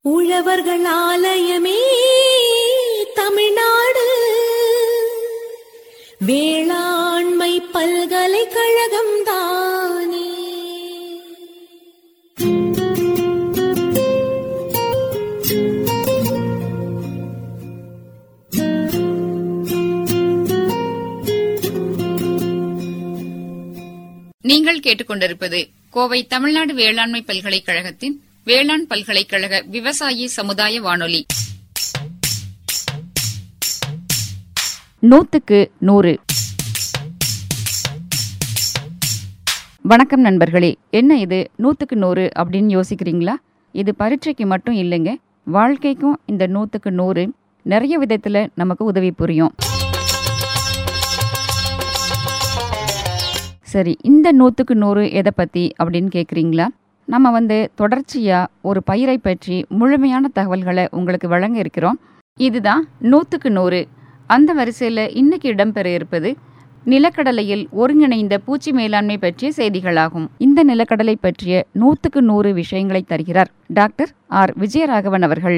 உழவர்கள் ஆலயமே தமிழ்நாடு வேளாண்மை பல்கலைக்கழகம் தானே நீங்கள் கேட்டுக்கொண்டிருப்பது கோவை தமிழ்நாடு வேளாண்மை பல்கலைக்கழகத்தின் வேளாண் பல்கலைக்கழக விவசாயி சமுதாய வானொலி நூத்துக்கு நூறு வணக்கம் நண்பர்களே என்ன இது நூற்றுக்கு நூறு அப்படின்னு யோசிக்கிறீங்களா இது பரீட்சைக்கு மட்டும் இல்லைங்க வாழ்க்கைக்கும் இந்த நூற்றுக்கு நூறு நிறைய விதத்தில் நமக்கு உதவி புரியும் சரி இந்த நூற்றுக்கு நூறு எதை பற்றி அப்படின்னு கேட்குறீங்களா நம்ம வந்து தொடர்ச்சியாக ஒரு பயிரை பற்றி முழுமையான தகவல்களை உங்களுக்கு வழங்க இருக்கிறோம் இதுதான் நூற்றுக்கு நூறு அந்த வரிசையில் இன்னைக்கு இடம்பெற இருப்பது நிலக்கடலையில் ஒருங்கிணைந்த பூச்சி மேலாண்மை பற்றிய செய்திகளாகும் இந்த நிலக்கடலை பற்றிய நூற்றுக்கு நூறு விஷயங்களை தருகிறார் டாக்டர் ஆர் விஜயராகவன் அவர்கள்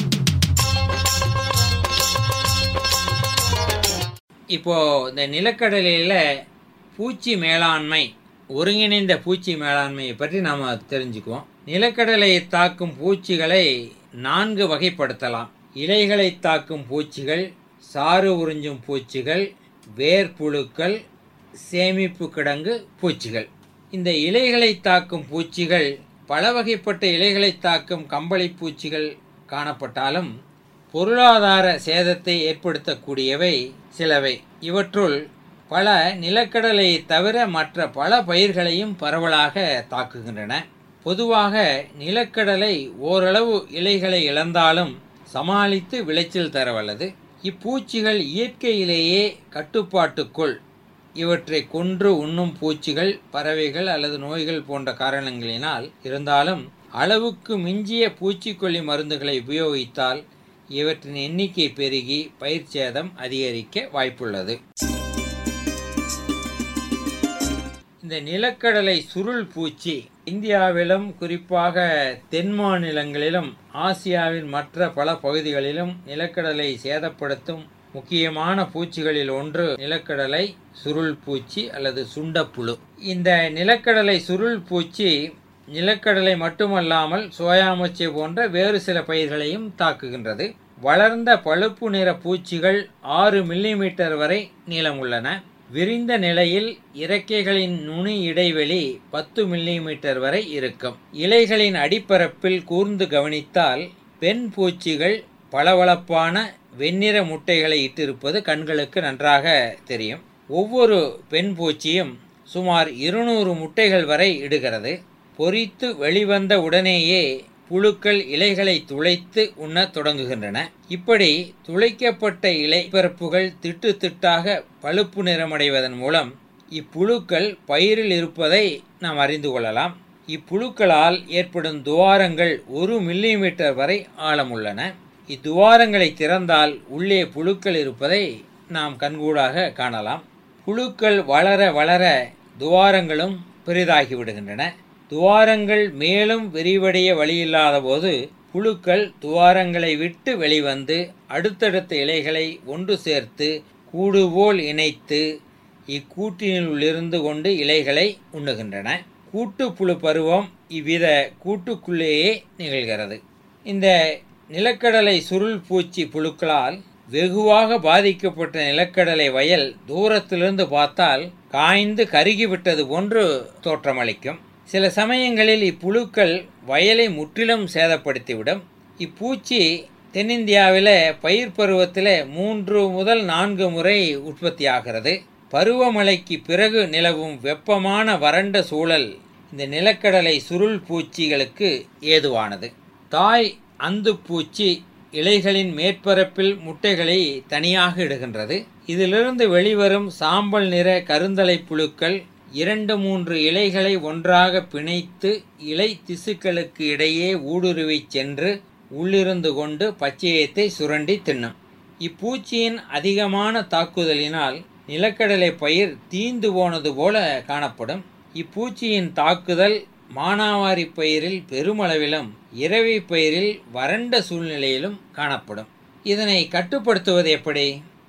இப்போ இந்த நிலக்கடலையில் பூச்சி மேலாண்மை ஒருங்கிணைந்த பூச்சி மேலாண்மையை பற்றி நாம் தெரிஞ்சுக்குவோம் நிலக்கடலையை தாக்கும் பூச்சிகளை நான்கு வகைப்படுத்தலாம் இலைகளை தாக்கும் பூச்சிகள் சாறு உறிஞ்சும் பூச்சிகள் வேர்ப்புழுக்கள் சேமிப்பு கிடங்கு பூச்சிகள் இந்த இலைகளை தாக்கும் பூச்சிகள் பல வகைப்பட்ட இலைகளை தாக்கும் கம்பளி பூச்சிகள் காணப்பட்டாலும் பொருளாதார சேதத்தை ஏற்படுத்தக்கூடியவை சிலவை இவற்றுள் பல நிலக்கடலையை தவிர மற்ற பல பயிர்களையும் பரவலாக தாக்குகின்றன பொதுவாக நிலக்கடலை ஓரளவு இலைகளை இழந்தாலும் சமாளித்து விளைச்சல் தரவல்லது இப்பூச்சிகள் இயற்கையிலேயே கட்டுப்பாட்டுக்குள் இவற்றை கொன்று உண்ணும் பூச்சிகள் பறவைகள் அல்லது நோய்கள் போன்ற காரணங்களினால் இருந்தாலும் அளவுக்கு மிஞ்சிய பூச்சிக்கொல்லி மருந்துகளை உபயோகித்தால் இவற்றின் எண்ணிக்கை பெருகி பயிர் சேதம் அதிகரிக்க வாய்ப்புள்ளது இந்த நிலக்கடலை சுருள் பூச்சி இந்தியாவிலும் குறிப்பாக தென் மாநிலங்களிலும் ஆசியாவின் மற்ற பல பகுதிகளிலும் நிலக்கடலை சேதப்படுத்தும் முக்கியமான பூச்சிகளில் ஒன்று நிலக்கடலை சுருள் பூச்சி அல்லது சுண்டப்புழு இந்த நிலக்கடலை சுருள் பூச்சி நிலக்கடலை மட்டுமல்லாமல் சோயாமொச்சை போன்ற வேறு சில பயிர்களையும் தாக்குகின்றது வளர்ந்த பழுப்பு நிற பூச்சிகள் ஆறு மில்லிமீட்டர் வரை நீளமுள்ளன விரிந்த நிலையில் இறக்கைகளின் நுனி இடைவெளி பத்து மில்லிமீட்டர் வரை இருக்கும் இலைகளின் அடிப்பரப்பில் கூர்ந்து கவனித்தால் பெண் பூச்சிகள் பளபளப்பான வெண்ணிற முட்டைகளை இட்டிருப்பது கண்களுக்கு நன்றாக தெரியும் ஒவ்வொரு பெண் பூச்சியும் சுமார் இருநூறு முட்டைகள் வரை இடுகிறது பொறித்து வெளிவந்த உடனேயே புழுக்கள் இலைகளை துளைத்து உண்ணத் தொடங்குகின்றன இப்படி துளைக்கப்பட்ட இலைப்பரப்புகள் திட்டு திட்டாக பழுப்பு நிறமடைவதன் மூலம் இப்புழுக்கள் பயிரில் இருப்பதை நாம் அறிந்து கொள்ளலாம் இப்புழுக்களால் ஏற்படும் துவாரங்கள் ஒரு மில்லிமீட்டர் வரை ஆழமுள்ளன இத்துவாரங்களை திறந்தால் உள்ளே புழுக்கள் இருப்பதை நாம் கண்கூடாக காணலாம் புழுக்கள் வளர வளர துவாரங்களும் பெரிதாகி விடுகின்றன துவாரங்கள் மேலும் விரிவடைய வழியில்லாத போது புழுக்கள் துவாரங்களை விட்டு வெளிவந்து அடுத்தடுத்த இலைகளை ஒன்று சேர்த்து கூடுபோல் இணைத்து இக்கூட்டினுள்ளிருந்து கொண்டு இலைகளை உண்ணுகின்றன கூட்டுப்புழு பருவம் இவ்வித கூட்டுக்குள்ளேயே நிகழ்கிறது இந்த நிலக்கடலை சுருள் பூச்சி புழுக்களால் வெகுவாக பாதிக்கப்பட்ட நிலக்கடலை வயல் தூரத்திலிருந்து பார்த்தால் காய்ந்து கருகிவிட்டது போன்று தோற்றமளிக்கும் சில சமயங்களில் இப்புழுக்கள் வயலை முற்றிலும் சேதப்படுத்திவிடும் இப்பூச்சி தென்னிந்தியாவில் பயிர் பருவத்தில் மூன்று முதல் நான்கு முறை உற்பத்தியாகிறது பருவமழைக்கு பிறகு நிலவும் வெப்பமான வறண்ட சூழல் இந்த நிலக்கடலை சுருள் பூச்சிகளுக்கு ஏதுவானது தாய் அந்து பூச்சி இலைகளின் மேற்பரப்பில் முட்டைகளை தனியாக இடுகின்றது இதிலிருந்து வெளிவரும் சாம்பல் நிற கருந்தலை புழுக்கள் இரண்டு மூன்று இலைகளை ஒன்றாக பிணைத்து இலை திசுக்களுக்கு இடையே ஊடுருவி சென்று உள்ளிருந்து கொண்டு பச்சையத்தை சுரண்டி தின்னும் இப்பூச்சியின் அதிகமான தாக்குதலினால் நிலக்கடலை பயிர் தீந்து போனது போல காணப்படும் இப்பூச்சியின் தாக்குதல் மானாவாரி பயிரில் பெருமளவிலும் இரவை பயிரில் வறண்ட சூழ்நிலையிலும் காணப்படும் இதனை கட்டுப்படுத்துவது எப்படி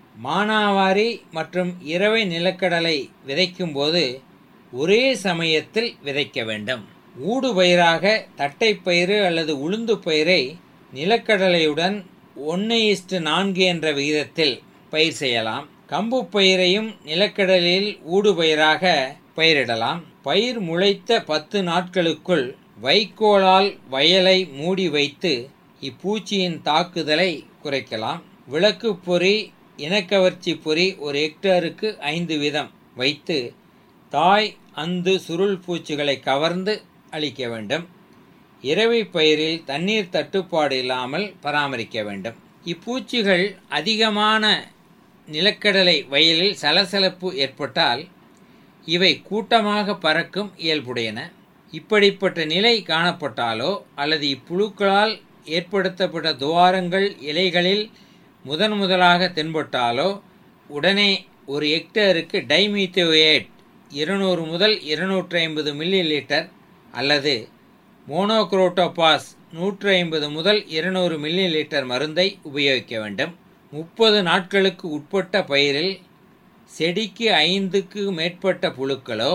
மானாவாரி மற்றும் இரவை நிலக்கடலை விதைக்கும் போது ஒரே சமயத்தில் விதைக்க வேண்டும் ஊடு பயிராக தட்டைப்பயிறு அல்லது உளுந்து பயிரை நிலக்கடலையுடன் ஒன்று இஸ்டு நான்கு என்ற விகிதத்தில் பயிர் செய்யலாம் கம்பு பயிரையும் நிலக்கடலில் ஊடு பயிராக பயிரிடலாம் பயிர் முளைத்த பத்து நாட்களுக்குள் வைக்கோலால் வயலை மூடி வைத்து இப்பூச்சியின் தாக்குதலை குறைக்கலாம் விளக்கு பொறி இனக்கவர்ச்சி பொறி ஒரு ஹெக்டேருக்கு ஐந்து வீதம் வைத்து தாய் அந்து சுருள் பூச்சிகளை கவர்ந்து அளிக்க வேண்டும் இரவை பயிரில் தண்ணீர் தட்டுப்பாடு இல்லாமல் பராமரிக்க வேண்டும் இப்பூச்சிகள் அதிகமான நிலக்கடலை வயலில் சலசலப்பு ஏற்பட்டால் இவை கூட்டமாக பறக்கும் இயல்புடையன இப்படிப்பட்ட நிலை காணப்பட்டாலோ அல்லது இப்புழுக்களால் ஏற்படுத்தப்பட்ட துவாரங்கள் இலைகளில் முதன் முதலாக தென்பட்டாலோ உடனே ஒரு ஹெக்டேருக்கு டைமீத்தோயேட் இருநூறு முதல் இருநூற்றி ஐம்பது மில்லி லிட்டர் அல்லது மோனோக்ரோட்டோபாஸ் நூற்று ஐம்பது முதல் இருநூறு மில்லி லிட்டர் மருந்தை உபயோகிக்க வேண்டும் முப்பது நாட்களுக்கு உட்பட்ட பயிரில் செடிக்கு ஐந்துக்கு மேற்பட்ட புழுக்களோ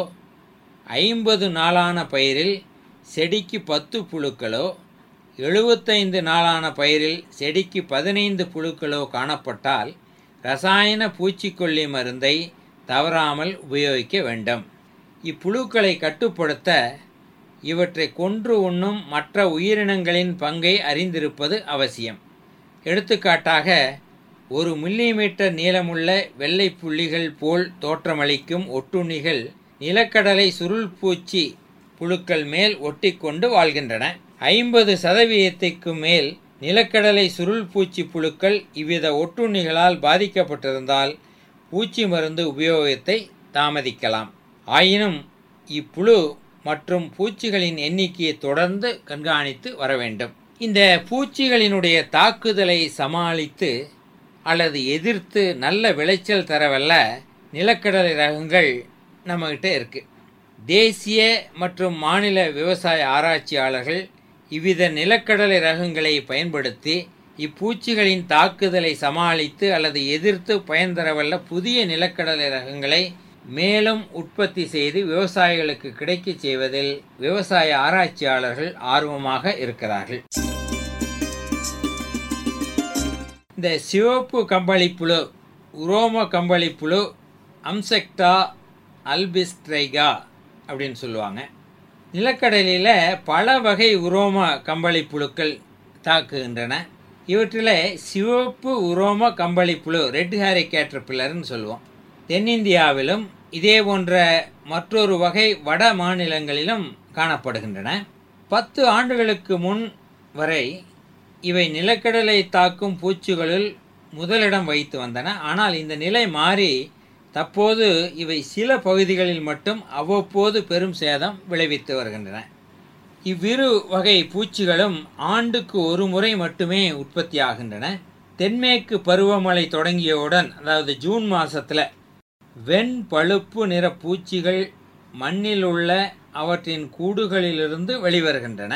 ஐம்பது நாளான பயிரில் செடிக்கு பத்து புழுக்களோ எழுபத்தைந்து நாளான பயிரில் செடிக்கு பதினைந்து புழுக்களோ காணப்பட்டால் ரசாயன பூச்சிக்கொல்லி மருந்தை தவறாமல் உபயோகிக்க வேண்டும் இப்புழுக்களை கட்டுப்படுத்த இவற்றை கொன்று உண்ணும் மற்ற உயிரினங்களின் பங்கை அறிந்திருப்பது அவசியம் எடுத்துக்காட்டாக ஒரு மில்லிமீட்டர் நீளமுள்ள வெள்ளை புள்ளிகள் போல் தோற்றமளிக்கும் ஒட்டுண்ணிகள் நிலக்கடலை சுருள் பூச்சி புழுக்கள் மேல் ஒட்டிக்கொண்டு வாழ்கின்றன ஐம்பது சதவீதத்திற்கு மேல் நிலக்கடலை சுருள் பூச்சி புழுக்கள் இவ்வித ஒட்டுண்ணிகளால் பாதிக்கப்பட்டிருந்தால் பூச்சி மருந்து உபயோகத்தை தாமதிக்கலாம் ஆயினும் இப்புழு மற்றும் பூச்சிகளின் எண்ணிக்கையை தொடர்ந்து கண்காணித்து வர வேண்டும் இந்த பூச்சிகளினுடைய தாக்குதலை சமாளித்து அல்லது எதிர்த்து நல்ல விளைச்சல் தரவல்ல நிலக்கடலை ரகங்கள் நம்மகிட்ட இருக்கு தேசிய மற்றும் மாநில விவசாய ஆராய்ச்சியாளர்கள் இவ்வித நிலக்கடலை ரகங்களை பயன்படுத்தி இப்பூச்சிகளின் தாக்குதலை சமாளித்து அல்லது எதிர்த்து பயன் தரவல்ல புதிய நிலக்கடலை ரகங்களை மேலும் உற்பத்தி செய்து விவசாயிகளுக்கு கிடைக்கச் செய்வதில் விவசாய ஆராய்ச்சியாளர்கள் ஆர்வமாக இருக்கிறார்கள் இந்த சிவப்பு கம்பளிப்புழு உரோம கம்பளிப்புழு அம்செக்டா அல்பிஸ்ட்ரைகா அப்படின்னு சொல்லுவாங்க நிலக்கடலில் பல வகை உரோம கம்பளிப்புழுக்கள் தாக்குகின்றன இவற்றில் சிவப்பு உரோம கம்பளிப்புழு ரெட் ஹேரி கேட்டர்பில்லர்னு சொல்லுவோம் தென்னிந்தியாவிலும் இதே போன்ற மற்றொரு வகை வட மாநிலங்களிலும் காணப்படுகின்றன பத்து ஆண்டுகளுக்கு முன் வரை இவை நிலக்கடலை தாக்கும் பூச்சிகளில் முதலிடம் வைத்து வந்தன ஆனால் இந்த நிலை மாறி தற்போது இவை சில பகுதிகளில் மட்டும் அவ்வப்போது பெரும் சேதம் விளைவித்து வருகின்றன இவ்விரு வகை பூச்சிகளும் ஆண்டுக்கு ஒரு முறை மட்டுமே உற்பத்தி ஆகின்றன தென்மேற்கு பருவமழை தொடங்கியவுடன் அதாவது ஜூன் மாசத்துல வெண் பழுப்பு நிற பூச்சிகள் மண்ணில் உள்ள அவற்றின் கூடுகளிலிருந்து வெளிவருகின்றன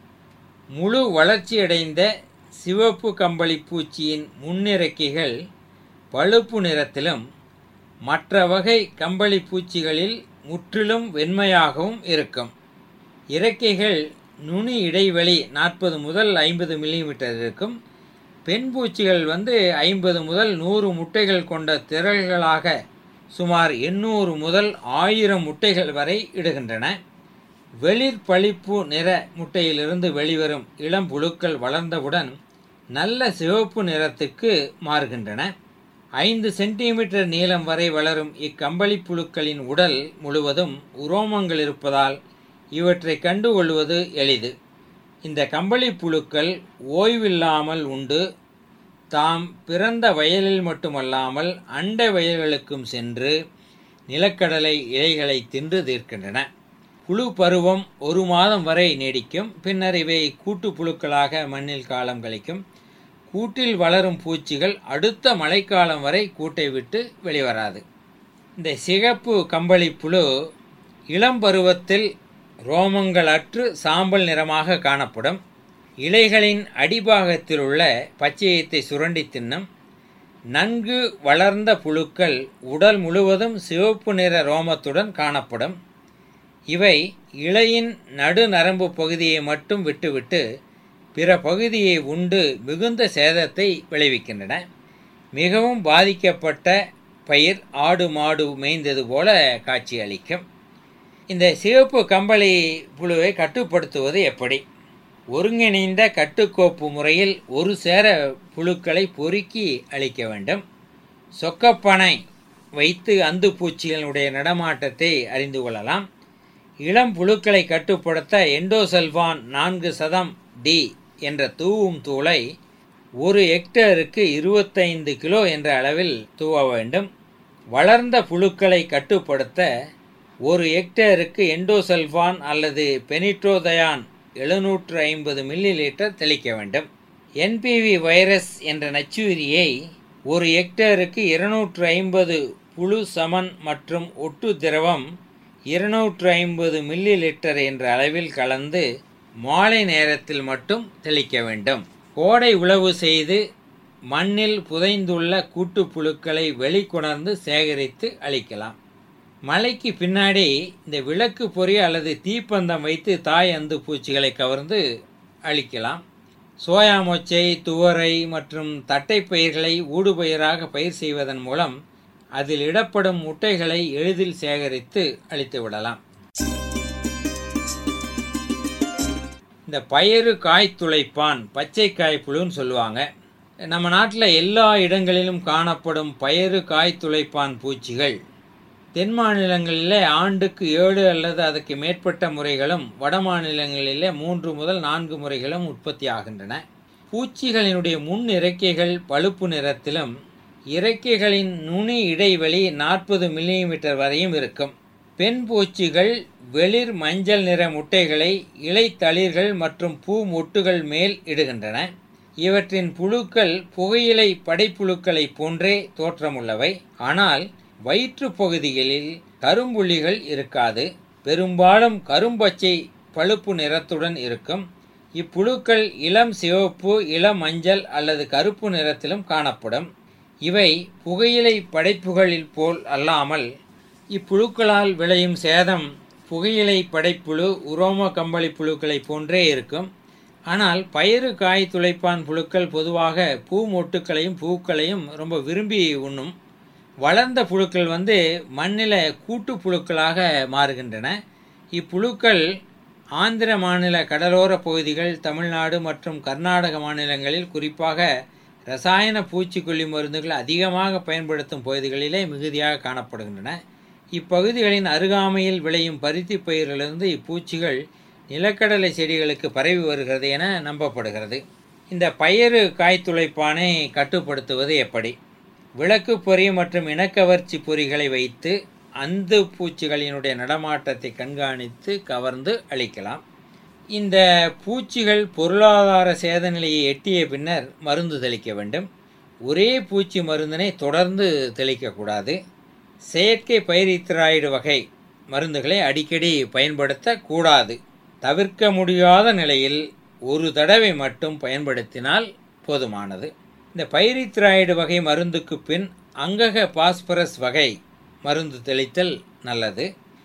முழு வளர்ச்சியடைந்த சிவப்பு கம்பளி பூச்சியின் முன்னிறக்கைகள் பழுப்பு நிறத்திலும் மற்ற வகை கம்பளி பூச்சிகளில் முற்றிலும் வெண்மையாகவும் இருக்கும் இறக்கைகள் நுனி இடைவெளி நாற்பது முதல் ஐம்பது மில்லிமீட்டர் இருக்கும் பெண் பூச்சிகள் வந்து ஐம்பது முதல் நூறு முட்டைகள் கொண்ட திரள்களாக சுமார் எண்ணூறு முதல் ஆயிரம் முட்டைகள் வரை இடுகின்றன வெளிர் பளிப்பு நிற முட்டையிலிருந்து வெளிவரும் இளம் புழுக்கள் வளர்ந்தவுடன் நல்ல சிவப்பு நிறத்துக்கு மாறுகின்றன ஐந்து சென்டிமீட்டர் நீளம் வரை வளரும் இக்கம்பளி புழுக்களின் உடல் முழுவதும் உரோமங்கள் இருப்பதால் இவற்றை கண்டுகொள்வது எளிது இந்த கம்பளி புழுக்கள் ஓய்வில்லாமல் உண்டு தாம் பிறந்த வயலில் மட்டுமல்லாமல் அண்டை வயல்களுக்கும் சென்று நிலக்கடலை இலைகளை தின்று தீர்க்கின்றன புழு பருவம் ஒரு மாதம் வரை நீடிக்கும் பின்னர் இவை கூட்டு புழுக்களாக மண்ணில் காலம் கழிக்கும் கூட்டில் வளரும் பூச்சிகள் அடுத்த மழைக்காலம் வரை கூட்டை விட்டு வெளிவராது இந்த சிகப்பு கம்பளி புழு இளம் பருவத்தில் ரோமங்கள் அற்று சாம்பல் நிறமாக காணப்படும் இலைகளின் அடிபாகத்தில் உள்ள பச்சையத்தை சுரண்டி தின்னும் நன்கு வளர்ந்த புழுக்கள் உடல் முழுவதும் சிவப்பு நிற ரோமத்துடன் காணப்படும் இவை இலையின் நடுநரம்பு பகுதியை மட்டும் விட்டுவிட்டு பிற பகுதியை உண்டு மிகுந்த சேதத்தை விளைவிக்கின்றன மிகவும் பாதிக்கப்பட்ட பயிர் ஆடு மாடு மேய்ந்தது போல காட்சியளிக்கும் இந்த சிவப்பு கம்பளி புழுவை கட்டுப்படுத்துவது எப்படி ஒருங்கிணைந்த கட்டுக்கோப்பு முறையில் ஒரு சேர புழுக்களை பொறுக்கி அளிக்க வேண்டும் சொக்கப்பனை வைத்து அந்து பூச்சிகளுடைய நடமாட்டத்தை அறிந்து கொள்ளலாம் இளம் புழுக்களை கட்டுப்படுத்த எண்டோசல்வான் நான்கு சதம் டி என்ற தூவும் தூளை ஒரு ஹெக்டேருக்கு இருபத்தைந்து கிலோ என்ற அளவில் தூவ வேண்டும் வளர்ந்த புழுக்களை கட்டுப்படுத்த ஒரு ஹெக்டேருக்கு எண்டோசல்ஃபான் அல்லது பெனிட்ரோதயான் எழுநூற்று ஐம்பது மில்லி லிட்டர் தெளிக்க வேண்டும் என்பிவி வைரஸ் என்ற நச்சுயிரியை ஒரு ஹெக்டேருக்கு இருநூற்று ஐம்பது புழு சமன் மற்றும் ஒட்டு திரவம் இருநூற்று ஐம்பது மில்லி லிட்டர் என்ற அளவில் கலந்து மாலை நேரத்தில் மட்டும் தெளிக்க வேண்டும் கோடை உழவு செய்து மண்ணில் புதைந்துள்ள கூட்டுப்புழுக்களை வெளிக்கொணர்ந்து சேகரித்து அளிக்கலாம் மழைக்கு பின்னாடி இந்த விளக்கு பொறி அல்லது தீப்பந்தம் வைத்து தாய் அந்து பூச்சிகளை கவர்ந்து அளிக்கலாம் சோயா மொச்சை துவரை மற்றும் தட்டைப்பயிர்களை ஊடுபயிராக பயிர் செய்வதன் மூலம் அதில் இடப்படும் முட்டைகளை எளிதில் சேகரித்து அளித்து விடலாம் இந்த பயறு காய் துளைப்பான் பச்சை காய் புழுன்னு சொல்லுவாங்க நம்ம நாட்டில் எல்லா இடங்களிலும் காணப்படும் பயறு காய் துளைப்பான் பூச்சிகள் தென் மாநிலங்களிலே ஆண்டுக்கு ஏழு அல்லது அதுக்கு மேற்பட்ட முறைகளும் வட மாநிலங்களிலே மூன்று முதல் நான்கு முறைகளும் உற்பத்தி ஆகின்றன பூச்சிகளினுடைய முன் இறக்கைகள் பழுப்பு நிறத்திலும் இறக்கைகளின் நுனி இடைவெளி நாற்பது மில்லிமீட்டர் வரையும் இருக்கும் பெண் பூச்சிகள் வெளிர் மஞ்சள் நிற முட்டைகளை இலைத்தளிர்கள் மற்றும் பூ மொட்டுகள் மேல் இடுகின்றன இவற்றின் புழுக்கள் புகையிலை படைப்புழுக்களைப் போன்றே தோற்றமுள்ளவை ஆனால் வயிற்று பகுதிகளில் கரும்புள்ளிகள் இருக்காது பெரும்பாலும் கரும்பச்சை பழுப்பு நிறத்துடன் இருக்கும் இப்புழுக்கள் இளம் சிவப்பு இளம் மஞ்சள் அல்லது கருப்பு நிறத்திலும் காணப்படும் இவை புகையிலை படைப்புகளில் போல் அல்லாமல் இப்புழுக்களால் விளையும் சேதம் புகையிலை படைப்புழு உரோம கம்பளி புழுக்களைப் போன்றே இருக்கும் ஆனால் பயிறு காய் துளைப்பான் புழுக்கள் பொதுவாக பூ மொட்டுக்களையும் பூக்களையும் ரொம்ப விரும்பி உண்ணும் வளர்ந்த புழுக்கள் வந்து மண்ணில் கூட்டு புழுக்களாக மாறுகின்றன இப்புழுக்கள் ஆந்திர மாநில கடலோர பகுதிகள் தமிழ்நாடு மற்றும் கர்நாடக மாநிலங்களில் குறிப்பாக ரசாயன பூச்சிக்கொல்லி மருந்துகள் அதிகமாக பயன்படுத்தும் பகுதிகளிலே மிகுதியாக காணப்படுகின்றன இப்பகுதிகளின் அருகாமையில் விளையும் பருத்தி பயிரிலிருந்து இப்பூச்சிகள் நிலக்கடலை செடிகளுக்கு பரவி வருகிறது என நம்பப்படுகிறது இந்த பயறு காய்த்துளைப்பானை கட்டுப்படுத்துவது எப்படி விளக்கு பொறி மற்றும் இனக்கவர்ச்சி பொறிகளை வைத்து அந்து பூச்சிகளினுடைய நடமாட்டத்தை கண்காணித்து கவர்ந்து அளிக்கலாம் இந்த பூச்சிகள் பொருளாதார சேத நிலையை எட்டிய பின்னர் மருந்து தெளிக்க வேண்டும் ஒரே பூச்சி மருந்தினை தொடர்ந்து தெளிக்கக்கூடாது செயற்கை பயிரித்திராய்டு வகை மருந்துகளை அடிக்கடி பயன்படுத்தக்கூடாது தவிர்க்க முடியாத நிலையில் ஒரு தடவை மட்டும் பயன்படுத்தினால் போதுமானது இந்த பைரித்ராய்டு வகை மருந்துக்கு பின் அங்கக பாஸ்பரஸ் வகை மருந்து தெளித்தல் நல்லது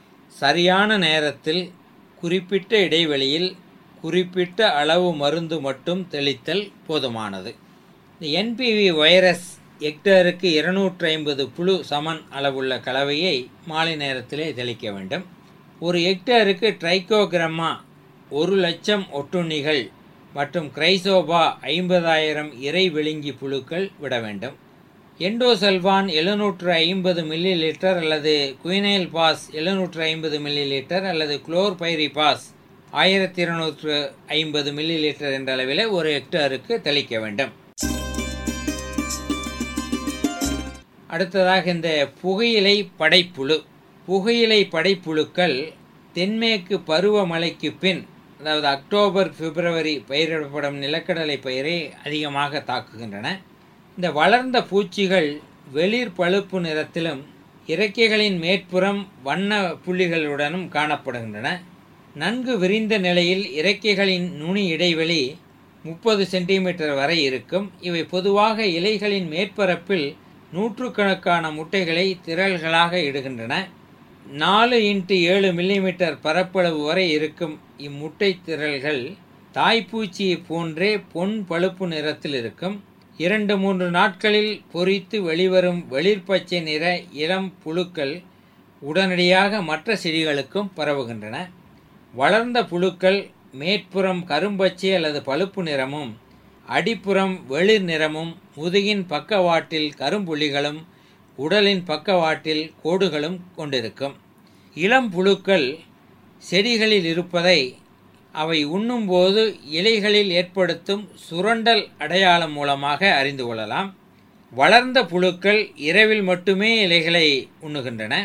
சரியான நேரத்தில் குறிப்பிட்ட இடைவெளியில் குறிப்பிட்ட அளவு மருந்து மட்டும் தெளித்தல் போதுமானது இந்த என்பிவி வைரஸ் ஹெக்டருக்கு இருநூற்றி ஐம்பது புழு சமன் அளவுள்ள கலவையை மாலை நேரத்திலே தெளிக்க வேண்டும் ஒரு ஹெக்டருக்கு ட்ரைகோகிரம்மா ஒரு லட்சம் ஒட்டுண்ணிகள் மற்றும் கிரைசோபா ஐம்பதாயிரம் இறை விழுங்கி புழுக்கள் விட வேண்டும் எண்டோசல்வான் எழுநூற்று ஐம்பது மில்லி லிட்டர் அல்லது குயினைல் பாஸ் எழுநூற்று ஐம்பது மில்லி லிட்டர் அல்லது குளோர் பைரி பாஸ் ஆயிரத்தி இருநூற்று ஐம்பது மில்லி லிட்டர் என்ற அளவில் ஒரு ஹெக்டருக்கு தெளிக்க வேண்டும் அடுத்ததாக இந்த புகையிலை படைப்புழு புகையிலை படைப்புழுக்கள் தென்மேற்கு பருவமழைக்கு பின் அதாவது அக்டோபர் பிப்ரவரி பயிரிடப்படும் நிலக்கடலை பயிரை அதிகமாக தாக்குகின்றன இந்த வளர்ந்த பூச்சிகள் வெளிர் பழுப்பு நிறத்திலும் இறக்கைகளின் மேற்புறம் வண்ண புள்ளிகளுடனும் காணப்படுகின்றன நன்கு விரிந்த நிலையில் இறக்கைகளின் நுனி இடைவெளி முப்பது சென்டிமீட்டர் வரை இருக்கும் இவை பொதுவாக இலைகளின் மேற்பரப்பில் நூற்றுக்கணக்கான முட்டைகளை திரள்களாக இடுகின்றன நாலு இன்ட்டு ஏழு மில்லிமீட்டர் பரப்பளவு வரை இருக்கும் இம்முட்டை திரள்கள் தாய்ப்பூச்சியை போன்றே பொன் பழுப்பு நிறத்தில் இருக்கும் இரண்டு மூன்று நாட்களில் பொரித்து வெளிவரும் வெளிர்பச்சை நிற இளம் புழுக்கள் உடனடியாக மற்ற செடிகளுக்கும் பரவுகின்றன வளர்ந்த புழுக்கள் மேற்புறம் கரும்பச்சை அல்லது பழுப்பு நிறமும் அடிப்புறம் வெளிர் நிறமும் முதுகின் பக்கவாட்டில் கரும்புள்ளிகளும் உடலின் பக்கவாட்டில் கோடுகளும் கொண்டிருக்கும் இளம் புழுக்கள் செடிகளில் இருப்பதை அவை உண்ணும்போது இலைகளில் ஏற்படுத்தும் சுரண்டல் அடையாளம் மூலமாக அறிந்து கொள்ளலாம் வளர்ந்த புழுக்கள் இரவில் மட்டுமே இலைகளை உண்ணுகின்றன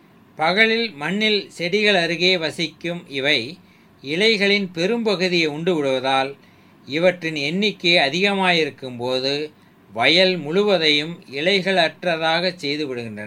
பகலில் மண்ணில் செடிகள் அருகே வசிக்கும் இவை இலைகளின் பெரும்பகுதியை உண்டு விடுவதால் இவற்றின் எண்ணிக்கை அதிகமாயிருக்கும் போது வயல் முழுவதையும் இலைகள் அற்றதாக செய்து விடுகின்றன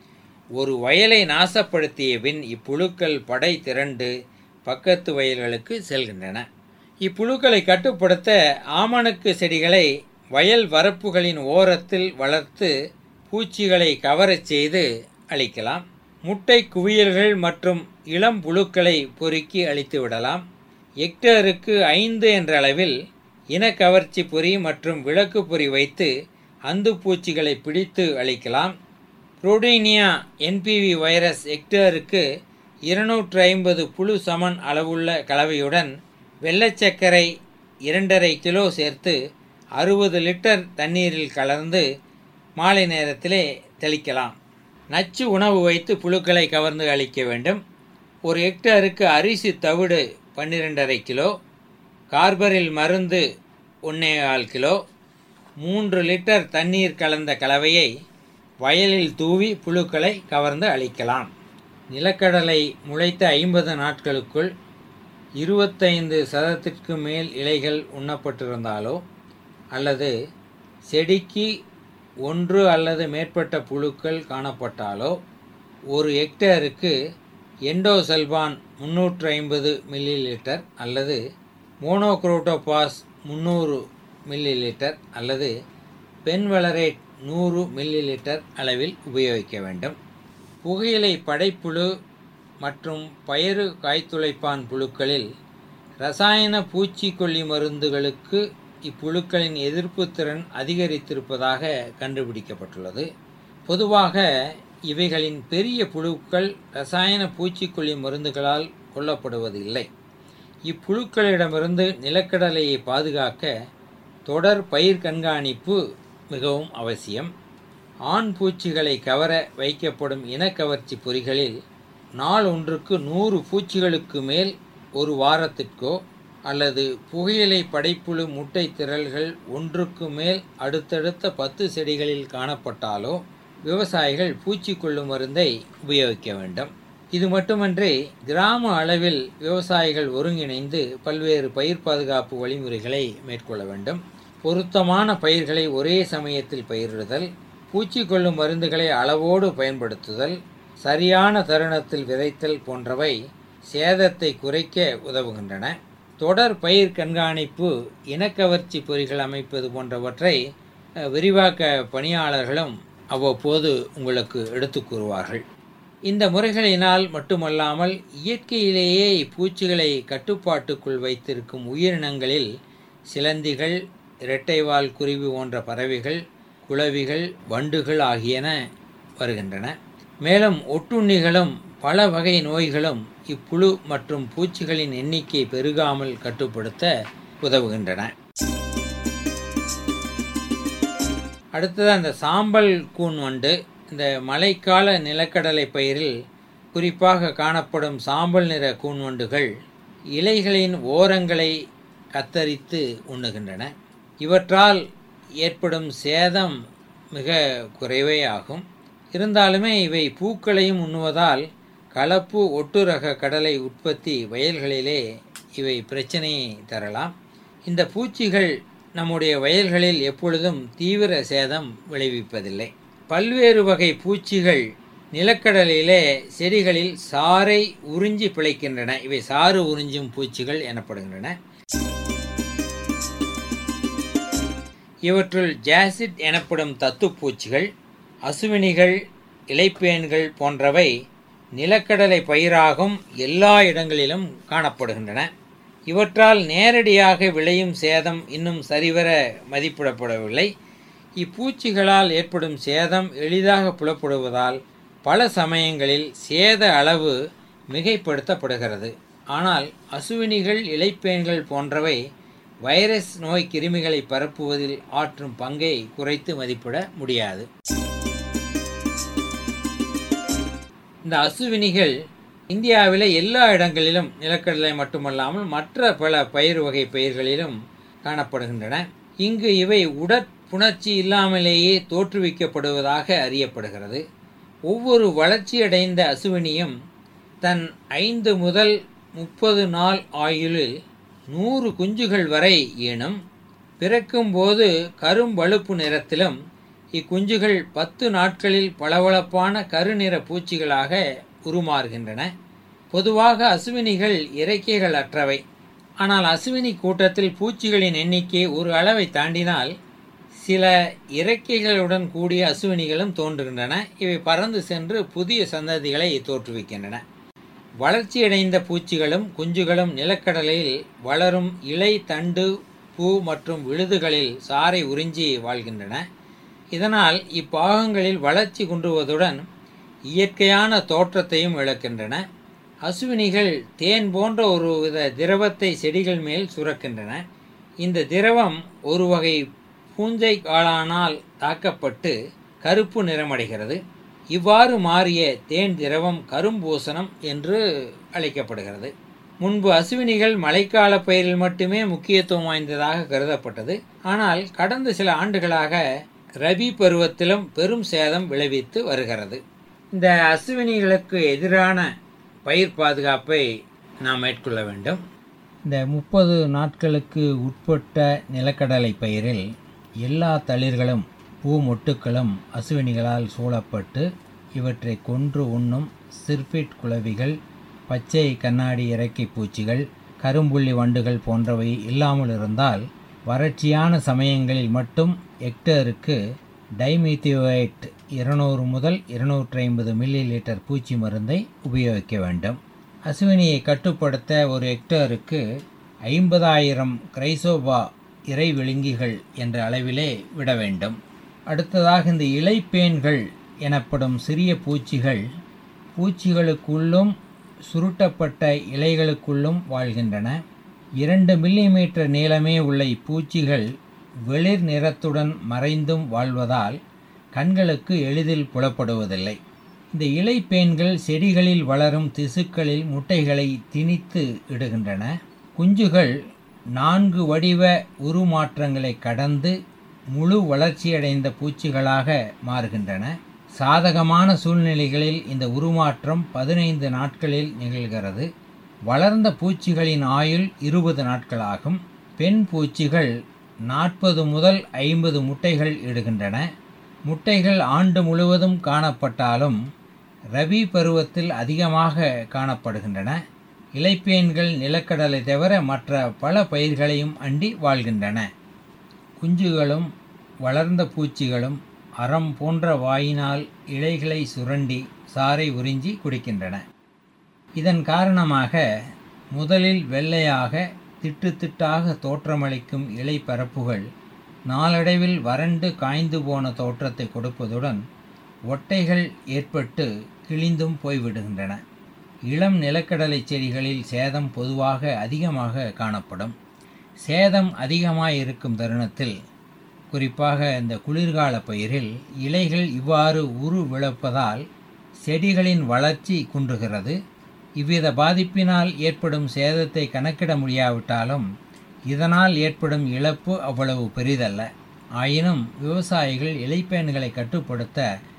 ஒரு வயலை நாசப்படுத்திய பின் இப்புழுக்கள் படை திரண்டு பக்கத்து வயல்களுக்கு செல்கின்றன இப்புழுக்களை கட்டுப்படுத்த ஆமணக்கு செடிகளை வயல் வரப்புகளின் ஓரத்தில் வளர்த்து பூச்சிகளை கவரச் செய்து அளிக்கலாம் முட்டை குவியல்கள் மற்றும் இளம் புழுக்களை பொறுக்கி அழித்து விடலாம் ஹெக்டேருக்கு ஐந்து என்ற அளவில் இனக்கவர்ச்சி பொறி மற்றும் விளக்கு பொறி வைத்து அந்து பூச்சிகளை பிடித்து அழிக்கலாம் புரோடீனியா என்பிவி வைரஸ் ஹெக்டேருக்கு இருநூற்று ஐம்பது புழு சமன் அளவுள்ள கலவையுடன் வெள்ளச்சர்க்கரை இரண்டரை கிலோ சேர்த்து அறுபது லிட்டர் தண்ணீரில் கலந்து மாலை நேரத்திலே தெளிக்கலாம் நச்சு உணவு வைத்து புழுக்களை கவர்ந்து அளிக்க வேண்டும் ஒரு ஹெக்டேருக்கு அரிசி தவிடு பன்னிரெண்டரை கிலோ கார்பரில் மருந்து ஒன்றே கால் கிலோ மூன்று லிட்டர் தண்ணீர் கலந்த கலவையை வயலில் தூவி புழுக்களை கவர்ந்து அளிக்கலாம் நிலக்கடலை முளைத்த ஐம்பது நாட்களுக்குள் இருபத்தைந்து சதத்திற்கு மேல் இலைகள் உண்ணப்பட்டிருந்தாலோ அல்லது செடிக்கு ஒன்று அல்லது மேற்பட்ட புழுக்கள் காணப்பட்டாலோ ஒரு ஹெக்டேருக்கு எண்டோசல்பான் முன்னூற்று ஐம்பது மில்லி லிட்டர் அல்லது மோனோக்ரோட்டோபாஸ் முந்நூறு மில்லி லிட்டர் அல்லது பென்வளரேட் நூறு மில்லி லிட்டர் அளவில் உபயோகிக்க வேண்டும் புகையிலை படைப்புழு மற்றும் பயறு காய்த்துளைப்பான் புழுக்களில் ரசாயன பூச்சிக்கொல்லி மருந்துகளுக்கு இப்புழுக்களின் எதிர்ப்பு திறன் அதிகரித்திருப்பதாக கண்டுபிடிக்கப்பட்டுள்ளது பொதுவாக இவைகளின் பெரிய புழுக்கள் ரசாயன பூச்சிக்கொல்லி மருந்துகளால் கொல்லப்படுவதில்லை இப்புழுக்களிடமிருந்து நிலக்கடலையை பாதுகாக்க தொடர் பயிர் கண்காணிப்பு மிகவும் அவசியம் ஆண் பூச்சிகளை கவர வைக்கப்படும் இனக்கவர்ச்சி பொறிகளில் நாள் ஒன்றுக்கு நூறு பூச்சிகளுக்கு மேல் ஒரு வாரத்திற்கோ அல்லது புகையிலை படைப்புழு முட்டை திரள்கள் ஒன்றுக்கு மேல் அடுத்தடுத்த பத்து செடிகளில் காணப்பட்டாலோ விவசாயிகள் பூச்சிக்கொல்லு மருந்தை உபயோகிக்க வேண்டும் இது மட்டுமன்றி கிராம அளவில் விவசாயிகள் ஒருங்கிணைந்து பல்வேறு பயிர் பாதுகாப்பு வழிமுறைகளை மேற்கொள்ள வேண்டும் பொருத்தமான பயிர்களை ஒரே சமயத்தில் பயிரிடுதல் பூச்சிக்கொல்லு மருந்துகளை அளவோடு பயன்படுத்துதல் சரியான தருணத்தில் விதைத்தல் போன்றவை சேதத்தை குறைக்க உதவுகின்றன தொடர் பயிர் கண்காணிப்பு இனக்கவர்ச்சி பொறிகள் அமைப்பது போன்றவற்றை அஹ், விரிவாக்க பணியாளர்களும் அவ்வப்போது உங்களுக்கு எடுத்து கூறுவார்கள் இந்த முறைகளினால் மட்டுமல்லாமல் இயற்கையிலேயே இப்பூச்சிகளை கட்டுப்பாட்டுக்குள் வைத்திருக்கும் உயிரினங்களில் சிலந்திகள் இரட்டைவால் குருவி போன்ற பறவைகள் குளவிகள் வண்டுகள் ஆகியன வருகின்றன மேலும் ஒட்டுண்ணிகளும் பல வகை நோய்களும் இப்புழு மற்றும் பூச்சிகளின் எண்ணிக்கை பெருகாமல் கட்டுப்படுத்த உதவுகின்றன அடுத்தது அந்த சாம்பல் கூன் வண்டு இந்த மழைக்கால நிலக்கடலை பயிரில் குறிப்பாக காணப்படும் சாம்பல் நிற கூன் வண்டுகள் இலைகளின் ஓரங்களை கத்தரித்து உண்ணுகின்றன இவற்றால் ஏற்படும் சேதம் மிக குறைவே ஆகும் இருந்தாலுமே இவை பூக்களையும் உண்ணுவதால் கலப்பு ஒட்டுரக கடலை உற்பத்தி வயல்களிலே இவை பிரச்சனையை தரலாம் இந்த பூச்சிகள் நம்முடைய வயல்களில் எப்பொழுதும் தீவிர சேதம் விளைவிப்பதில்லை பல்வேறு வகை பூச்சிகள் நிலக்கடலையிலே செடிகளில் சாறை உறிஞ்சி பிழைக்கின்றன இவை சாறு உறிஞ்சும் பூச்சிகள் எனப்படுகின்றன இவற்றுள் ஜாசிட் எனப்படும் தத்துப்பூச்சிகள் அசுவினிகள் இலைப்பேன்கள் போன்றவை நிலக்கடலை பயிராகும் எல்லா இடங்களிலும் காணப்படுகின்றன இவற்றால் நேரடியாக விளையும் சேதம் இன்னும் சரிவர மதிப்பிடப்படவில்லை இப்பூச்சிகளால் ஏற்படும் சேதம் எளிதாக புலப்படுவதால் பல சமயங்களில் சேத அளவு மிகைப்படுத்தப்படுகிறது ஆனால் அசுவினிகள் இலைப்பேன்கள் போன்றவை வைரஸ் நோய் கிருமிகளை பரப்புவதில் ஆற்றும் பங்கை குறைத்து மதிப்பிட முடியாது இந்த அசுவினிகள் இந்தியாவில் எல்லா இடங்களிலும் நிலக்கடலை மட்டுமல்லாமல் மற்ற பல பயிர் வகை பயிர்களிலும் காணப்படுகின்றன இங்கு இவை உடற்புணர்ச்சி இல்லாமலேயே தோற்றுவிக்கப்படுவதாக அறியப்படுகிறது ஒவ்வொரு வளர்ச்சியடைந்த அசுவினியும் தன் ஐந்து முதல் முப்பது நாள் ஆயுளில் நூறு குஞ்சுகள் வரை ஈனும் பிறக்கும்போது கரும்பழுப்பு நிறத்திலும் இக்குஞ்சுகள் பத்து நாட்களில் பளபளப்பான கருநிற பூச்சிகளாக உருமாறுகின்றன பொதுவாக அசுவினிகள் இறக்கைகள் அற்றவை ஆனால் அசுவினி கூட்டத்தில் பூச்சிகளின் எண்ணிக்கை ஒரு அளவை தாண்டினால் சில இறக்கைகளுடன் கூடிய அசுவினிகளும் தோன்றுகின்றன இவை பறந்து சென்று புதிய சந்ததிகளை தோற்றுவிக்கின்றன வளர்ச்சியடைந்த பூச்சிகளும் குஞ்சுகளும் நிலக்கடலையில் வளரும் இலை தண்டு பூ மற்றும் விழுதுகளில் சாறை உறிஞ்சி வாழ்கின்றன இதனால் இப்பாகங்களில் வளர்ச்சி குன்றுவதுடன் இயற்கையான தோற்றத்தையும் இழக்கின்றன அசுவினிகள் தேன் போன்ற ஒரு வித திரவத்தை செடிகள் மேல் சுரக்கின்றன இந்த திரவம் ஒரு வகை பூஞ்சை காளானால் தாக்கப்பட்டு கருப்பு நிறமடைகிறது இவ்வாறு மாறிய தேன் திரவம் கரும்பூசணம் என்று அழைக்கப்படுகிறது முன்பு அசுவினிகள் மழைக்கால பயிரில் மட்டுமே முக்கியத்துவம் வாய்ந்ததாக கருதப்பட்டது ஆனால் கடந்த சில ஆண்டுகளாக ரபி பருவத்திலும் பெரும் சேதம் விளைவித்து வருகிறது இந்த அசுவினிகளுக்கு எதிரான பயிர் பாதுகாப்பை நாம் மேற்கொள்ள வேண்டும் இந்த முப்பது நாட்களுக்கு உட்பட்ட நிலக்கடலை பயிரில் எல்லா தளிர்களும் பூ மொட்டுக்களும் அசுவினிகளால் சூழப்பட்டு இவற்றை கொன்று உண்ணும் சிர்பிட் குளவிகள் பச்சை கண்ணாடி இறக்கை பூச்சிகள் கரும்புள்ளி வண்டுகள் போன்றவை இல்லாமல் இருந்தால் வறட்சியான சமயங்களில் மட்டும் ஹெக்டேருக்கு டைமீத்தியோயேட் இருநூறு முதல் இருநூற்றி ஐம்பது மில்லி லிட்டர் பூச்சி மருந்தை உபயோகிக்க வேண்டும் அசுவினியை கட்டுப்படுத்த ஒரு ஹெக்டேருக்கு ஐம்பதாயிரம் கிரைசோபா இறை விழுங்கிகள் என்ற அளவிலே விட வேண்டும் அடுத்ததாக இந்த இலைப்பேன்கள் எனப்படும் சிறிய பூச்சிகள் பூச்சிகளுக்குள்ளும் சுருட்டப்பட்ட இலைகளுக்குள்ளும் வாழ்கின்றன இரண்டு மில்லிமீட்டர் நீளமே உள்ள இப்பூச்சிகள் வெளிர் நிறத்துடன் மறைந்தும் வாழ்வதால் கண்களுக்கு எளிதில் புலப்படுவதில்லை இந்த இலைப்பேன்கள் செடிகளில் வளரும் திசுக்களில் முட்டைகளை திணித்து இடுகின்றன குஞ்சுகள் நான்கு வடிவ உருமாற்றங்களை கடந்து முழு வளர்ச்சியடைந்த பூச்சிகளாக மாறுகின்றன சாதகமான சூழ்நிலைகளில் இந்த உருமாற்றம் பதினைந்து நாட்களில் நிகழ்கிறது வளர்ந்த பூச்சிகளின் ஆயுள் இருபது நாட்களாகும் பெண் பூச்சிகள் நாற்பது முதல் ஐம்பது முட்டைகள் இடுகின்றன முட்டைகள் ஆண்டு முழுவதும் காணப்பட்டாலும் ரபி பருவத்தில் அதிகமாக காணப்படுகின்றன இலைப்பேன்கள் நிலக்கடலை தவிர மற்ற பல பயிர்களையும் அண்டி வாழ்கின்றன குஞ்சுகளும் வளர்ந்த பூச்சிகளும் அறம் போன்ற வாயினால் இலைகளை சுரண்டி சாறை உறிஞ்சி குடிக்கின்றன இதன் காரணமாக முதலில் வெள்ளையாக திட்டு திட்டாக தோற்றமளிக்கும் இலை பரப்புகள் நாளடைவில் வறண்டு காய்ந்து போன தோற்றத்தை கொடுப்பதுடன் ஒட்டைகள் ஏற்பட்டு கிழிந்தும் போய்விடுகின்றன இளம் நிலக்கடலை செடிகளில் சேதம் பொதுவாக அதிகமாக காணப்படும் சேதம் அதிகமாக இருக்கும் தருணத்தில் குறிப்பாக இந்த குளிர்கால பயிரில் இலைகள் இவ்வாறு உரு விழப்பதால் செடிகளின் வளர்ச்சி குன்றுகிறது இவ்வித பாதிப்பினால் ஏற்படும் சேதத்தை கணக்கிட முடியாவிட்டாலும் இதனால் ஏற்படும் இழப்பு அவ்வளவு பெரிதல்ல ஆயினும் விவசாயிகள் இலைப்பேன்களை கட்டுப்படுத்த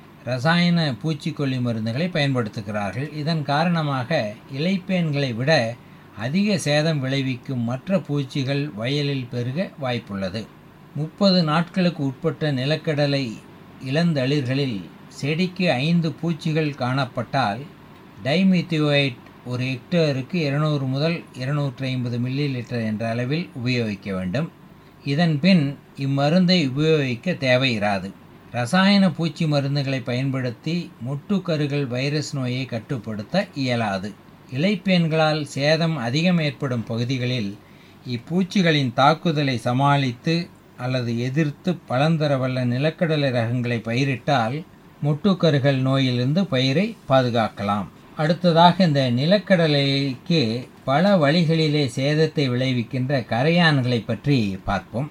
ரசாயன பூச்சிக்கொல்லி மருந்துகளை பயன்படுத்துகிறார்கள் இதன் காரணமாக இலைப்பேன்களை விட அதிக சேதம் விளைவிக்கும் மற்ற பூச்சிகள் வயலில் பெருக வாய்ப்புள்ளது முப்பது நாட்களுக்கு உட்பட்ட நிலக்கடலை இளந்தளிர்களில் செடிக்கு ஐந்து பூச்சிகள் காணப்பட்டால் டைமித்தியோயிட் ஒரு ஹெக்டேருக்கு இருநூறு முதல் இருநூற்றி ஐம்பது மில்லி லிட்டர் என்ற அளவில் உபயோகிக்க வேண்டும் இதன் பின் இம்மருந்தை உபயோகிக்க தேவையிராது ரசாயன பூச்சி மருந்துகளை பயன்படுத்தி மொட்டுக்கருகள் வைரஸ் நோயை கட்டுப்படுத்த இயலாது இலைப்பேன்களால் சேதம் அதிகம் ஏற்படும் பகுதிகளில் இப்பூச்சிகளின் தாக்குதலை சமாளித்து அல்லது எதிர்த்து பலந்தரவல்ல நிலக்கடலை ரகங்களை பயிரிட்டால் மொட்டுக்கருகள் நோயிலிருந்து பயிரை பாதுகாக்கலாம் அடுத்ததாக இந்த நிலக்கடலைக்கு பல வழிகளிலே சேதத்தை விளைவிக்கின்ற கரையான்களை பற்றி பார்ப்போம்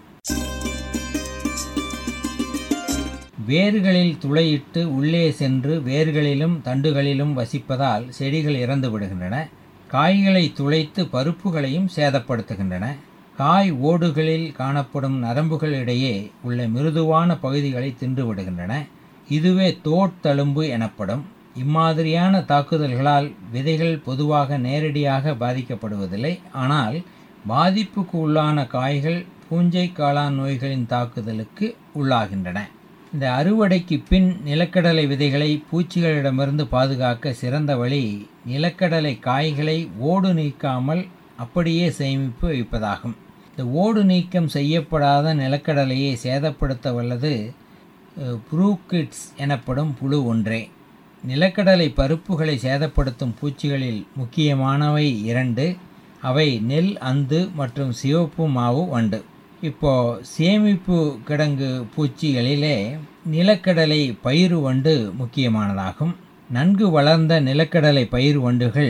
வேர்களில் துளையிட்டு உள்ளே சென்று வேர்களிலும் தண்டுகளிலும் வசிப்பதால் செடிகள் இறந்து விடுகின்றன காய்களை துளைத்து பருப்புகளையும் சேதப்படுத்துகின்றன காய் ஓடுகளில் காணப்படும் நரம்புகள் இடையே உள்ள மிருதுவான பகுதிகளை தின்று விடுகின்றன இதுவே தோட்தழும்பு எனப்படும் இம்மாதிரியான தாக்குதல்களால் விதைகள் பொதுவாக நேரடியாக பாதிக்கப்படுவதில்லை ஆனால் பாதிப்புக்கு உள்ளான காய்கள் பூஞ்சை காளான் நோய்களின் தாக்குதலுக்கு உள்ளாகின்றன இந்த அறுவடைக்கு பின் நிலக்கடலை விதைகளை பூச்சிகளிடமிருந்து பாதுகாக்க சிறந்த வழி நிலக்கடலை காய்களை ஓடு நீக்காமல் அப்படியே சேமிப்பு வைப்பதாகும் இந்த ஓடு நீக்கம் செய்யப்படாத நிலக்கடலையை சேதப்படுத்த வல்லது புரூக்கிட்ஸ் எனப்படும் புழு ஒன்றே நிலக்கடலை பருப்புகளை சேதப்படுத்தும் பூச்சிகளில் முக்கியமானவை இரண்டு அவை நெல் அந்து மற்றும் சிவப்பு மாவு வண்டு இப்போ சேமிப்பு கிடங்கு பூச்சிகளிலே நிலக்கடலை பயிறு வண்டு முக்கியமானதாகும் நன்கு வளர்ந்த நிலக்கடலை பயிர் வண்டுகள்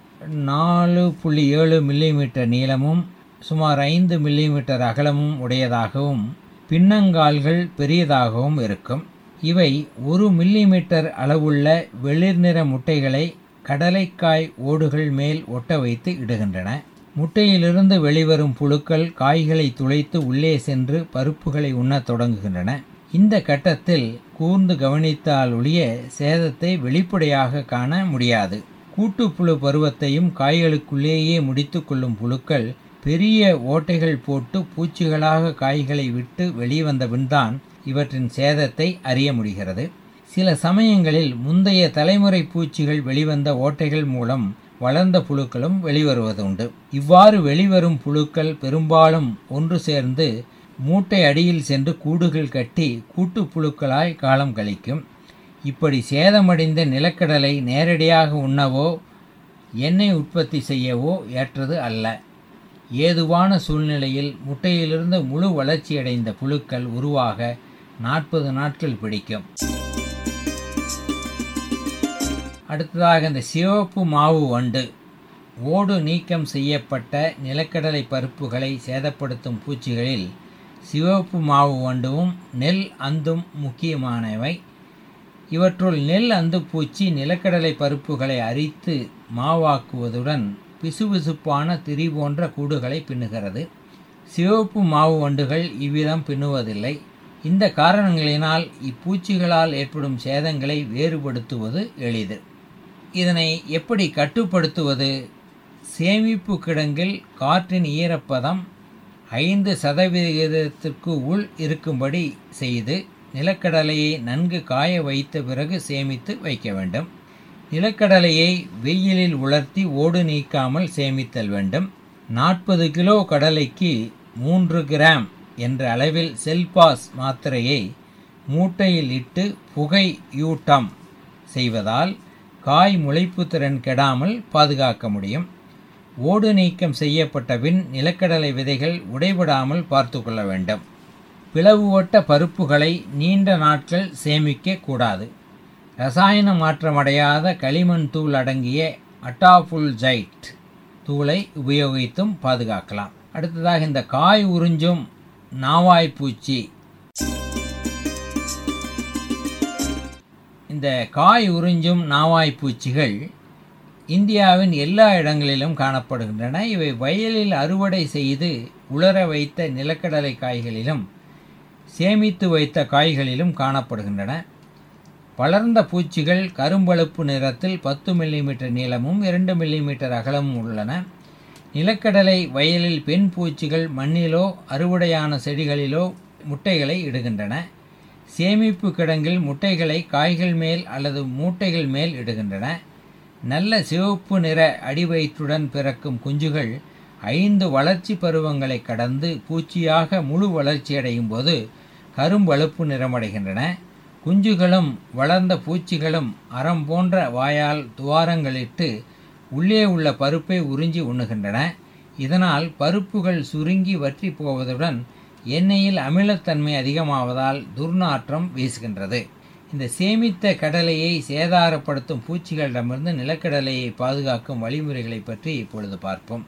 நாலு புள்ளி ஏழு மில்லிமீட்டர் நீளமும் சுமார் ஐந்து மில்லிமீட்டர் அகலமும் உடையதாகவும் பின்னங்கால்கள் பெரியதாகவும் இருக்கும் இவை ஒரு மில்லிமீட்டர் அளவுள்ள வெளிர் நிற முட்டைகளை கடலைக்காய் ஓடுகள் மேல் ஒட்ட வைத்து இடுகின்றன முட்டையிலிருந்து வெளிவரும் புழுக்கள் காய்களை துளைத்து உள்ளே சென்று பருப்புகளை உண்ணத் தொடங்குகின்றன இந்த கட்டத்தில் கூர்ந்து கவனித்தால் ஒழிய சேதத்தை வெளிப்படையாக காண முடியாது கூட்டுப்புழு பருவத்தையும் காய்களுக்குள்ளேயே முடித்து கொள்ளும் புழுக்கள் பெரிய ஓட்டைகள் போட்டு பூச்சிகளாக காய்களை விட்டு வெளிவந்த பின்தான் இவற்றின் சேதத்தை அறிய முடிகிறது சில சமயங்களில் முந்தைய தலைமுறை பூச்சிகள் வெளிவந்த ஓட்டைகள் மூலம் வளர்ந்த புழுக்களும் வெளிவருவதுண்டு இவ்வாறு வெளிவரும் புழுக்கள் பெரும்பாலும் ஒன்று சேர்ந்து மூட்டை அடியில் சென்று கூடுகள் கட்டி கூட்டுப்புழுக்களாய் காலம் கழிக்கும் இப்படி சேதமடைந்த நிலக்கடலை நேரடியாக உண்ணவோ எண்ணெய் உற்பத்தி செய்யவோ ஏற்றது அல்ல ஏதுவான சூழ்நிலையில் முட்டையிலிருந்து முழு வளர்ச்சியடைந்த புழுக்கள் உருவாக நாற்பது நாட்கள் பிடிக்கும் அடுத்ததாக இந்த சிவப்பு மாவு வண்டு ஓடு நீக்கம் செய்யப்பட்ட நிலக்கடலை பருப்புகளை சேதப்படுத்தும் பூச்சிகளில் சிவப்பு மாவு வண்டுவும் நெல் அந்தும் முக்கியமானவை இவற்றுள் நெல் அந்து பூச்சி நிலக்கடலை பருப்புகளை அரித்து மாவாக்குவதுடன் பிசுபிசுப்பான திரி போன்ற கூடுகளை பின்னுகிறது சிவப்பு மாவு வண்டுகள் இவ்விதம் பின்னுவதில்லை இந்த காரணங்களினால் இப்பூச்சிகளால் ஏற்படும் சேதங்களை வேறுபடுத்துவது எளிது இதனை எப்படி கட்டுப்படுத்துவது சேமிப்பு கிடங்கில் காற்றின் ஈரப்பதம் ஐந்து சதவிகிதத்திற்கு உள் இருக்கும்படி செய்து நிலக்கடலையை நன்கு காய வைத்த பிறகு சேமித்து வைக்க வேண்டும் நிலக்கடலையை வெயிலில் உலர்த்தி ஓடு நீக்காமல் சேமித்தல் வேண்டும் நாற்பது கிலோ கடலைக்கு மூன்று கிராம் என்ற அளவில் செல்பாஸ் மாத்திரையை மூட்டையில் இட்டு புகை யூட்டம் செய்வதால் காய் முளைப்பு திறன் கெடாமல் பாதுகாக்க முடியும் ஓடு நீக்கம் செய்யப்பட்ட பின் நிலக்கடலை விதைகள் உடைபடாமல் பார்த்து கொள்ள வேண்டும் பிளவு ஓட்ட பருப்புகளை நீண்ட நாட்கள் சேமிக்க கூடாது ரசாயன மாற்றமடையாத களிமண் தூள் அடங்கிய அட்டாபுல்ஜைட் தூளை உபயோகித்தும் பாதுகாக்கலாம் அடுத்ததாக இந்த காய் உறிஞ்சும் நாவாய்ப்பூச்சி இந்த காய் உறிஞ்சும் நாவாய்ப்பூச்சிகள் இந்தியாவின் எல்லா இடங்களிலும் காணப்படுகின்றன இவை வயலில் அறுவடை செய்து உலர வைத்த நிலக்கடலை காய்களிலும் சேமித்து வைத்த காய்களிலும் காணப்படுகின்றன வளர்ந்த பூச்சிகள் கரும்பழுப்பு நிறத்தில் பத்து மில்லிமீட்டர் நீளமும் இரண்டு மில்லிமீட்டர் அகலமும் உள்ளன நிலக்கடலை வயலில் பெண் பூச்சிகள் மண்ணிலோ அறுவடையான செடிகளிலோ முட்டைகளை இடுகின்றன சேமிப்பு கிடங்கில் முட்டைகளை காய்கள் மேல் அல்லது மூட்டைகள் மேல் இடுகின்றன நல்ல சிவப்பு நிற அடிவயிற்றுடன் பிறக்கும் குஞ்சுகள் ஐந்து வளர்ச்சி பருவங்களை கடந்து பூச்சியாக முழு வளர்ச்சியடையும் போது கரும்பழுப்பு நிறமடைகின்றன குஞ்சுகளும் வளர்ந்த பூச்சிகளும் அறம் போன்ற வாயால் துவாரங்களிட்டு உள்ளே உள்ள பருப்பை உறிஞ்சி உண்ணுகின்றன இதனால் பருப்புகள் சுருங்கி வற்றி போவதுடன் எண்ணெயில் அமிலத்தன்மை அதிகமாவதால் துர்நாற்றம் வீசுகின்றது இந்த சேமித்த கடலையை சேதாரப்படுத்தும் பூச்சிகளிடமிருந்து நிலக்கடலையை பாதுகாக்கும் வழிமுறைகளை பற்றி இப்பொழுது பார்ப்போம்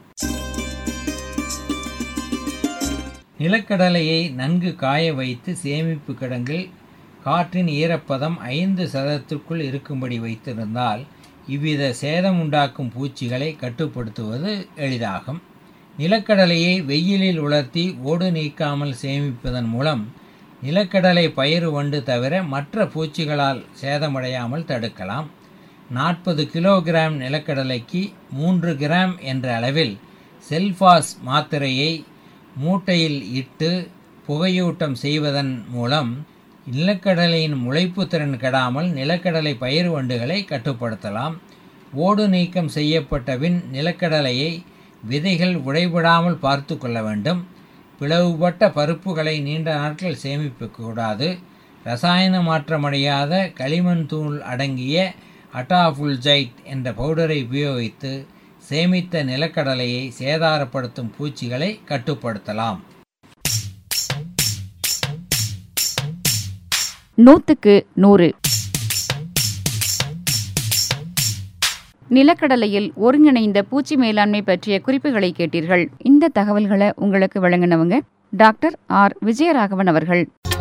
நிலக்கடலையை நன்கு காய வைத்து சேமிப்பு கிடங்கில் காற்றின் ஈரப்பதம் ஐந்து சதத்திற்குள் இருக்கும்படி வைத்திருந்தால் இவ்வித சேதம் உண்டாக்கும் பூச்சிகளை கட்டுப்படுத்துவது எளிதாகும் நிலக்கடலையை வெயிலில் உலர்த்தி ஓடு நீக்காமல் சேமிப்பதன் மூலம் நிலக்கடலை பயிறு வண்டு தவிர மற்ற பூச்சிகளால் சேதமடையாமல் தடுக்கலாம் நாற்பது கிலோகிராம் நிலக்கடலைக்கு மூன்று கிராம் என்ற அளவில் செல்பாஸ் மாத்திரையை மூட்டையில் இட்டு புகையூட்டம் செய்வதன் மூலம் நிலக்கடலையின் முளைப்பு திறன் கெடாமல் நிலக்கடலை பயிர் வண்டுகளை கட்டுப்படுத்தலாம் ஓடு நீக்கம் செய்யப்பட்ட பின் நிலக்கடலையை விதைகள் உடைபடாமல் பார்த்து கொள்ள வேண்டும் பிளவுபட்ட பருப்புகளை நீண்ட நாட்கள் சேமிக்கக்கூடாது ரசாயன மாற்றமடையாத களிமண் தூள் அடங்கிய அட்டாஃபுல்ஜைட் என்ற பவுடரை உபயோகித்து சேமித்த நிலக்கடலையை சேதாரப்படுத்தும் பூச்சிகளை கட்டுப்படுத்தலாம் நூற்றுக்கு நூறு நிலக்கடலையில் ஒருங்கிணைந்த பூச்சி மேலாண்மை பற்றிய குறிப்புகளை கேட்டீர்கள் இந்த தகவல்களை உங்களுக்கு வழங்கினவங்க டாக்டர் ஆர் விஜயராகவன் அவர்கள்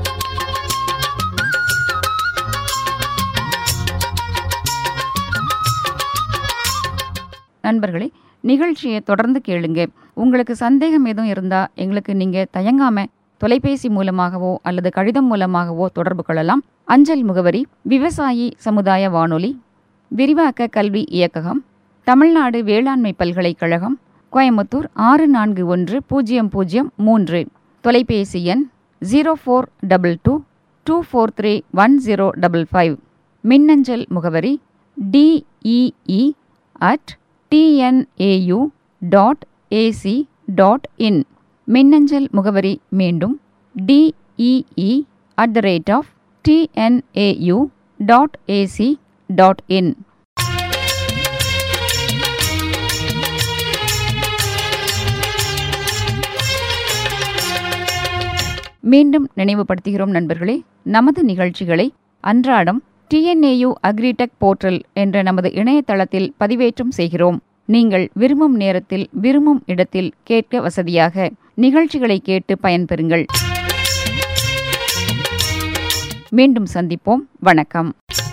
நண்பர்களே நிகழ்ச்சியை தொடர்ந்து கேளுங்க உங்களுக்கு சந்தேகம் எதுவும் இருந்தால் எங்களுக்கு நீங்கள் தயங்காம தொலைபேசி மூலமாகவோ அல்லது கடிதம் மூலமாகவோ தொடர்பு கொள்ளலாம் அஞ்சல் முகவரி விவசாயி சமுதாய வானொலி விரிவாக்க கல்வி இயக்ககம் தமிழ்நாடு வேளாண்மை பல்கலைக்கழகம் கோயம்புத்தூர் ஆறு நான்கு ஒன்று பூஜ்ஜியம் பூஜ்ஜியம் மூன்று தொலைபேசி எண் zero four double two two four three one zero double five மின்னஞ்சல் முகவரி D E E at TNAU dot AC dot in மின்னஞ்சல் முகவரி மீண்டும் D E E at the rate of TNAU dot AC dot in மீண்டும் நினைவுபடுத்துகிறோம் நண்பர்களே நமது நிகழ்ச்சிகளை அன்றாடம் டிஎன்ஏயு அக்ரிடெக் போர்ட்டல் என்ற நமது இணையதளத்தில் பதிவேற்றம் செய்கிறோம் நீங்கள் விரும்பும் நேரத்தில் விரும்பும் இடத்தில் கேட்க வசதியாக நிகழ்ச்சிகளை கேட்டு பயன்பெறுங்கள் மீண்டும் சந்திப்போம் வணக்கம்